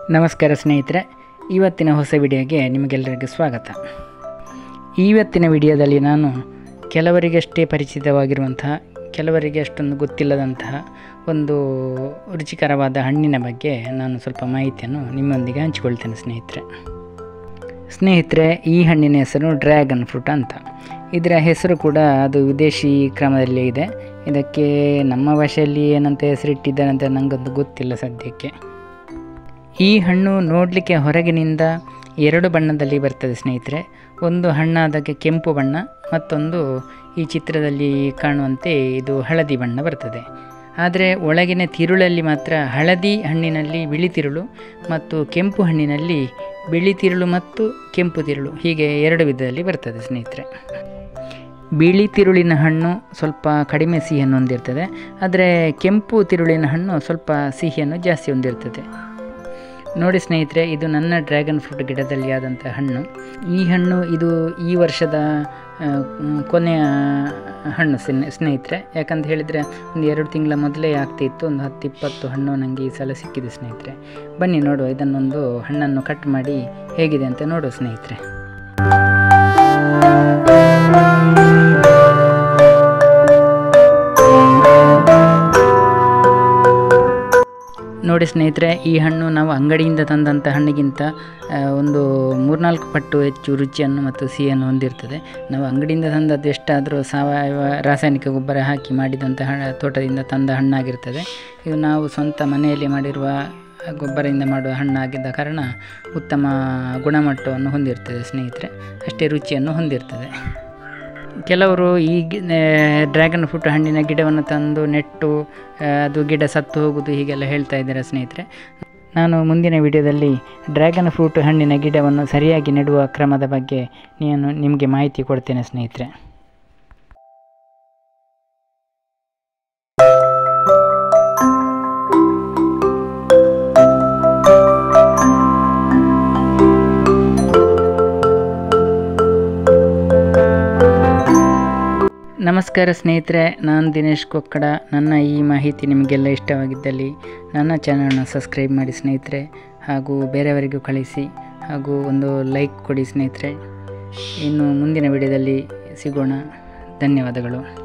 ನಮಸ್ಕಾರ ಸ್ನೇಹಿತರೆ ಇವತ್ತಿನ ಹೊಸ ವಿಡಿಯೋಗೆ ನಿಮಗೆಲ್ಲರಿಗೂ ಸ್ವಾಗತ ಇವತ್ತಿನ ವಿಡಿಯೋದಲ್ಲಿ ನಾನು ಕೆಲವರಿಗಷ್ಟೇ ಪರಿಚಿತವಾಗಿರುವಂತಹ ಕೆಲವರಿಗೆ ಅಷ್ಟೊಂದು ಗೊತ್ತಿಲ್ಲದಂತಹ ಒಂದು ರುಚಿಕರವಾದ ಹಣ್ಣಿನ ಬಗ್ಗೆ ನಾನು ಸ್ವಲ್ಪ ಮಾಹಿತಿಯನ್ನು ನಿಮ್ಮೊಂದಿಗೆ ಹಂಚಿಕೊಳ್ತೇನೆ ಸ್ನೇಹಿತರೆ ಸ್ನೇಹಿತರೆ ಈ ಹಣ್ಣಿನ ಹೆಸರು ಡ್ರ್ಯಾಗನ್ ಫ್ರೂಟ್ ಅಂತ ಇದರ ಹೆಸರು ಕೂಡ ಅದು ವಿದೇಶಿ ಕ್ರಮದಲ್ಲಿ ಇದೆ ಇದಕ್ಕೆ ನಮ್ಮ ಭಾಷೆಯಲ್ಲಿ ಏನಂತ ಹೆಸರಿಟ್ಟಿದ್ದಾರೆ ಅಂತ ನನಗಂತೂ ಗೊತ್ತಿಲ್ಲ ಸದ್ಯಕ್ಕೆ ಈ ಹಣ್ಣು ನೋಡಲಿಕ್ಕೆ ಹೊರಗಿನಿಂದ ಎರಡು ಬಣ್ಣದಲ್ಲಿ ಬರ್ತದೆ ಸ್ನೇಹಿತರೆ ಒಂದು ಹಣ್ಣಾದಕ್ಕೆ ಕೆಂಪು ಬಣ್ಣ ಮತ್ತೊಂದು ಈ ಚಿತ್ರದಲ್ಲಿ ಕಾಣುವಂತೆ ಇದು ಹಳದಿ ಬಣ್ಣ ಬರ್ತದೆ ಆದರೆ ಒಳಗಿನ ತಿರುಳಲ್ಲಿ ಮಾತ್ರ ಹಳದಿ ಹಣ್ಣಿನಲ್ಲಿ ಬಿಳಿ ತಿರುಳು ಮತ್ತು ಕೆಂಪು ಹಣ್ಣಿನಲ್ಲಿ ಬಿಳಿ ತಿರುಳು ಮತ್ತು ಕೆಂಪು ತಿರುಳು ಹೀಗೆ ಎರಡು ವಿಧದಲ್ಲಿ ಬರ್ತದೆ ಸ್ನೇಹಿತರೆ ಬಿಳಿ ತಿರುಳಿನ ಹಣ್ಣು ಸ್ವಲ್ಪ ಕಡಿಮೆ ಸಿಹಿಯನ್ನು ಹೊಂದಿರ್ತದೆ ಆದರೆ ಕೆಂಪು ತಿರುಳಿನ ಹಣ್ಣು ಸ್ವಲ್ಪ ಸಿಹಿಯನ್ನು ಜಾಸ್ತಿ ಹೊಂದಿರ್ತದೆ ನೋಡಿ ಸ್ನೇಹಿತರೆ ಇದು ನನ್ನ ಡ್ರ್ಯಾಗನ್ ಫ್ರೂಟ್ ಗಿಡದಲ್ಲಿ ಆದಂಥ ಹಣ್ಣು ಈ ಹಣ್ಣು ಇದು ಈ ವರ್ಷದ ಆ, ಮ್, ಕೊನೆಯ ಹಣ್ಣು ಸ್ನೇ- ಸ್ನೇಹಿತರೆ ಯಾಕಂತ ಹೇಳಿದರೆ ಒಂದು ಎರಡು ತಿಂಗಳ ಮೊದಲೇ ಆಗ್ತಿತ್ತು ಒಂದು ಹತ್ತು ಇಪ್ಪತ್ತು ಹಣ್ಣು ನನಗೆ ಈ ಸಲ ಸಿಕ್ಕಿದೆ ಸ್ನೇಹಿತರೆ ಬನ್ನಿ ನೋಡುವ ಇದನ್ನೊಂದು ಹಣ್ಣನ್ನು ಕಟ್ ಮಾಡಿ ಹೇಗಿದೆ ಅಂತ ನೋಡುವ ಸ್ನೇಹಿತರೆ ನೋಡಿ ಸ್ನೇಹಿತರೆ ಈ ಹಣ್ಣು ನಾವು ಅಂಗಡಿಯಿಂದ ತಂದಂಥ ಹಣ್ಣಿಗಿಂತ ಆ, ಒಂದು ಮೂರ್ನಾಲ್ಕು ಪಟ್ಟು ಹೆಚ್ಚು ರುಚಿಯನ್ನು ಮತ್ತು ಸಿಹಿಯನ್ನು ಹೊಂದಿರ್ತದೆ ನಾವು ಅಂಗಡಿಯಿಂದ ತಂದದ್ದು ಎಷ್ಟಾದರೂ ಸಾವಯವ ರಾಸಾಯನಿಕ ಗೊಬ್ಬರ ಹಾಕಿ ಮಾಡಿದಂಥ ಹಣ ತೋಟದಿಂದ ತಂದ ಹಣ್ಣಾಗಿರ್ತದೆ ಇದು ನಾವು ಸ್ವಂತ ಮನೆಯಲ್ಲಿ ಮಾಡಿರುವ ಗೊಬ್ಬರದಿಂದ ಮಾಡುವ ಹಣ್ಣಾಗಿದ್ದ ಕಾರಣ ಉತ್ತಮ ಗುಣಮಟ್ಟವನ್ನು ಹೊಂದಿರ್ತದೆ ಸ್ನೇಹಿತರೆ ಅಷ್ಟೇ ರುಚಿಯನ್ನು ಹೊಂದಿರ್ತದೆ ಕೆಲವರು ಈ ಗಿ- ಆ, ಡ್ರ್ಯಾಗನ್ ಫ್ರೂಟ್ ಹಣ್ಣಿನ ಗಿಡವನ್ನು ತಂದು ನೆಟ್ಟು ಆ, ಅದು ಗಿಡ ಸತ್ತು ಹೋಗುವುದು ಹೀಗೆಲ್ಲ ಹೇಳ್ತಾ ಇದ್ದಾರೆ ಸ್ನೇಹಿತರೆ ನಾನು ಮುಂದಿನ ವಿಡಿಯೋದಲ್ಲಿ ಡ್ರ್ಯಾಗನ್ ಫ್ರೂಟ್ ಹಣ್ಣಿನ ಗಿಡವನ್ನು ಸರಿಯಾಗಿ ನೆಡುವ ಕ್ರಮದ ಬಗ್ಗೆ ನಾನು ನಿಮಗೆ ಮಾಹಿತಿ ಕೊಡ್ತೇನೆ ಸ್ನೇಹಿತರೆ ನಮಸ್ಕಾರ ಸ್ನೇಹಿತರೆ ನಾನು ದಿನೇಶ್ ಕೊಕ್ಕಡ ನನ್ನ ಈ ಮಾಹಿತಿ ನಿಮಗೆಲ್ಲ ಇಷ್ಟವಾಗಿದ್ದಲ್ಲಿ ನನ್ನ ಚಾನಲ್ನ ಸಬ್ಸ್ಕ್ರೈಬ್ ಮಾಡಿ ಸ್ನೇಹಿತರೆ ಹಾಗೂ ಬೇರೆಯವರಿಗೂ ಕಳಿಸಿ ಹಾಗೂ ಒಂದು ಲೈಕ್ ಕೊಡಿ ಸ್ನೇಹಿತರೆ ಇನ್ನು ಮುಂದಿನ ವಿಡಿಯೋದಲ್ಲಿ ಸಿಗೋಣ ಧನ್ಯವಾದಗಳು